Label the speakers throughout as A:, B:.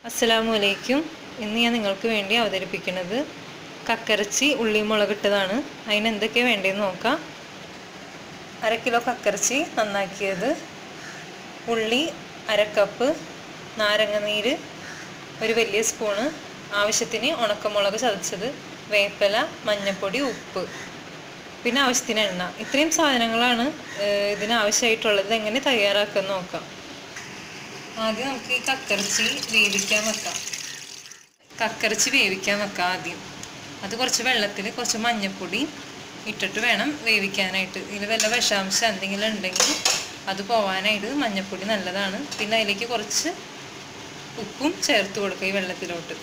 A: അസ്സലാമു അലൈക്കും ഇന്ന് ഞാൻ നിങ്ങൾക്ക് വേണ്ടി അവതരിപ്പിക്കുന്നത് കക്കരച്ചി ഉള്ളി മുളകിട്ടതാണ് അതിന് എന്തൊക്കെയാണ് വേണ്ടതെന്ന് നോക്കാം അര കിലോ കക്കരച്ചി നന്നാക്കിയത് ഉള്ളി അര കപ്പ് നാരങ്ങനീര് ഒരു വലിയ സ്പൂണ് ആവശ്യത്തിന് ഉണക്കമുളക് ചതച്ചത് വേപ്പില മഞ്ഞൾപ്പൊടി ഉപ്പ് പിന്നെ ആവശ്യത്തിന് എണ്ണ ഇത്രയും സാധനങ്ങളാണ് ഏഹ്, ഇതിന് ആവശ്യമായിട്ടുള്ളത് എങ്ങനെ തയ്യാറാക്കാൻ നോക്കാം ആദ്യം നമുക്ക് ഈ കക്കറച്ചി വേവിക്കാൻ വെക്കാം കക്കറച്ചി വേവിക്കാൻ വെക്കാം ആദ്യം അത് കുറച്ച് വെള്ളത്തിൽ കുറച്ച് മഞ്ഞൾപ്പൊടി ഇട്ടിട്ട് വേണം വേവിക്കാനായിട്ട് ഇതിൽ വല്ല വിഷാംശം എന്തെങ്കിലും ഉണ്ടെങ്കിൽ അത് പോവാനായിട്ട് മഞ്ഞൾപ്പൊടി നല്ലതാണ് പിന്നെ അതിലേക്ക് കുറച്ച് ഉപ്പും ചേർത്ത് കൊടുക്കുക ഈ വെള്ളത്തിലോട്ട്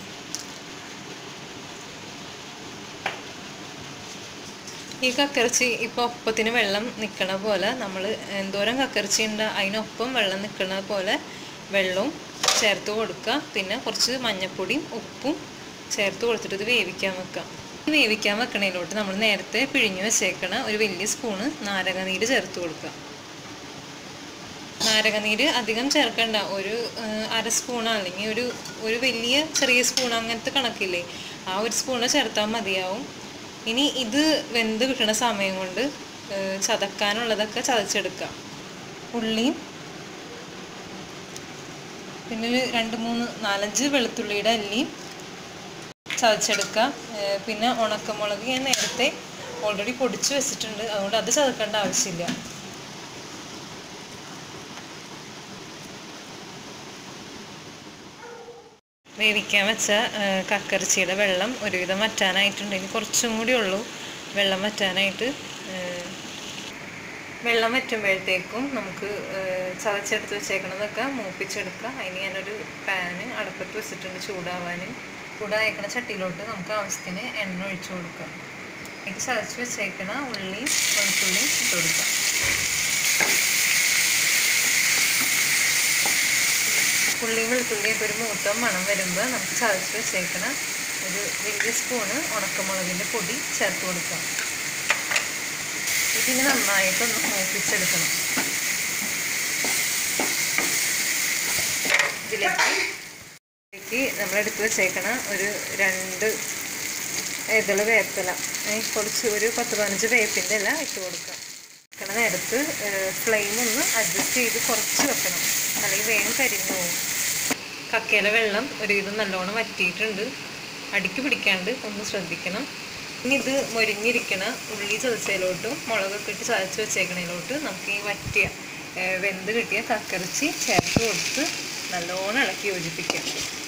A: ഈ കക്കറച്ചി ഇപ്പോൾ ഒപ്പത്തിന് വെള്ളം നിൽക്കണ പോലെ നമ്മൾ എന്തോരം കക്കറച്ചി ഉണ്ട് അതിനൊപ്പം വെള്ളം നിൽക്കണ പോലെ വെള്ളവും ചേർത്ത് കൊടുക്കുക പിന്നെ കുറച്ച് മഞ്ഞൾപ്പൊടിയും ഉപ്പും ചേർത്ത് കൊടുത്തിട്ട് ഇത് വേവിക്കാൻ വെക്കാം ഈ വേവിക്കാൻ വെക്കണതിലോട്ട് നമ്മൾ നേരത്തെ പിഴിഞ്ഞ് വെച്ചേക്കണ ഒരു വലിയ സ്പൂണ് നാരങ്ങനീര് ചേർത്ത് കൊടുക്കുക നാരങ്ങനീര് അധികം ചേർക്കണ്ട ഒരു ആ, അര സ്പൂൺ അല്ലെങ്കിൽ ഒരു ഒരു വലിയ ചെറിയ സ്പൂൺ അങ്ങനത്തെ കണക്കില്ലേ ആ ഒരു സ്പൂണ് ചേർത്താൽ മതിയാവും ഇനി ഇത് വെന്ത് കിട്ടുന്ന സമയം കൊണ്ട് ആ, ചതക്കാനുള്ളതൊക്കെ ചതച്ചെടുക്കാം ഉള്ളിയും പിന്നെ ഒരു രണ്ട് മൂന്ന് നാലഞ്ച് വെളുത്തുള്ളിയുടെ അല്ലിയും ചതച്ചെടുക്കുക ആ, പിന്നെ ഉണക്കമുളക് ഞാൻ നേരത്തെ ഓൾറെഡി പൊടിച്ച് വെച്ചിട്ടുണ്ട് അതുകൊണ്ട് അത് ചതക്കേണ്ട ആവശ്യമില്ല വേവിക്കാൻ വെച്ച ആ, കക്കറച്ചിയുടെ വെള്ളം ഒരുവിധം വറ്റാനായിട്ടുണ്ട് ഇനി കുറച്ചും കൂടി ഉള്ളൂ വെള്ളം വറ്റാനായിട്ട് ആ, വെള്ളം വറ്റുമ്പോഴത്തേക്കും നമുക്ക് ആ, ചതച്ചെടുത്ത് വെച്ചേക്കണതൊക്കെ മൂപ്പിച്ചെടുക്കാം അതിന് ഞാനൊരു പാന് അടുപ്പത്ത് വെച്ചിട്ടുണ്ട് ചൂടാവാൻ ചൂടായേക്കണ ചട്ടിയിലോട്ട് നമുക്ക് ആവശ്യത്തിന് എണ്ണ ഒഴിച്ചു കൊടുക്കാം ഇത് ചതച്ച് വെച്ചേക്കണ ഉള്ളിയും വെളുത്തുള്ളിയും ഇട്ട് കൊടുക്കാം ഉള്ളി വെളുത്തുള്ളിയൊക്കെ ഒരു മൂത്ത മണം വരുമ്പോൾ നമുക്ക് ചതച്ച് വെച്ചേക്കണ ഒരു വലിയ സ്പൂണ് ഉണക്കമുളകിൻ്റെ പൊടി ചേർത്ത് കൊടുക്കാം ഇതിന് നന്നായിട്ടൊന്ന് മൂപ്പിച്ചെടുക്കണം ഇതിലേക്ക് ഇതിലേക്ക് നമ്മളെടുത്ത് വെച്ചേക്കണ ഒരു രണ്ട് ഇതള വേപ്പില ഏ, കുറച്ച് ഒരു പത്ത് പതിനഞ്ച് വേപ്പിൻ്റെ ഇല ഇട്ട് കൊടുക്കാം വെക്കണ നേരത്ത് ഫ്ലെയിം ഒന്ന് അഡ്ജസ്റ്റ് ചെയ്ത് കുറച്ച് വെക്കണം അല്ലെങ്കിൽ വേഗം കരിഞ്ഞു പോകും കക്കയിലെ വെള്ളം ഒരുവിധം നല്ലോണം വറ്റിയിട്ടുണ്ട് അടിക്ക് പിടിക്കാണ്ട് ഒന്ന് ശ്രദ്ധിക്കണം ഇനി ഇത് മൊരിഞ്ഞിരിക്കണ ഉള്ളി ചതച്ചതിലോട്ടും മുളകൊക്കെ ഇട്ട് ചതച്ച് വെച്ചേക്കണതിലോട്ട് നമുക്ക് ഈ വറ്റിയ ഏ, വെന്ത് കിട്ടിയ കക്കറിച്ചി ചേർത്ത് കൊടുത്ത് നല്ലോണം ഇളക്കി യോജിപ്പിക്കാം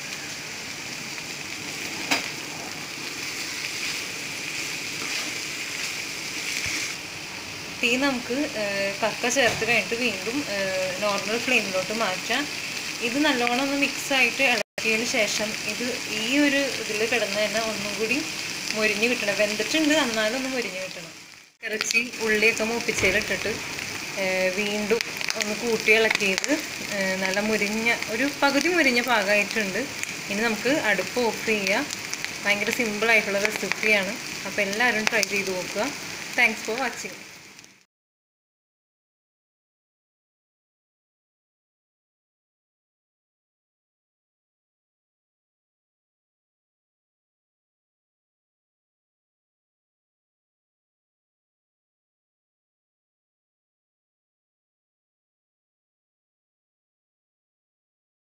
A: തീ നമുക്ക് ഏഹ്, കക്ക ചേർത്ത് കഴിഞ്ഞിട്ട് വീണ്ടും നോർമൽ ഫ്ലെയിമിലോട്ട് മാറ്റാം ഇത് നല്ലോണം ഒന്ന് മിക്സ് ആയിട്ട് ഇളക്കിയതിന് ശേഷം ഇത് ഈ ഒരു ഇതിൽ കിടന്ന് തന്നെ ഒന്നും കൂടി മൊരിഞ്ഞ് കിട്ടണം വെന്തിട്ടുണ്ട് എന്നാലും ഒന്ന് മൊരിഞ്ഞ് കിട്ടണം ഇറച്ചി ഉള്ളിയൊക്കെ മൂപ്പിച്ചതിലിട്ടിട്ട് ഏഹ്, വീണ്ടും ഒന്ന് കൂട്ടി ഇളക്കിയത് ഏഹ്, നല്ല മുരിഞ്ഞ ഒരു പകുതി മുരിഞ്ഞ പാകമായിട്ടുണ്ട് ഇനി നമുക്ക് അടുപ്പ് ഓഫ് ചെയ്യാം ഭയങ്കര സിമ്പിൾ ആയിട്ടുള്ള റെസിപ്പിയാണ് അപ്പോൾ എല്ലാവരും ട്രൈ ചെയ്ത് നോക്കുക താങ്ക്സ് ഫോർ വാച്ചിങ്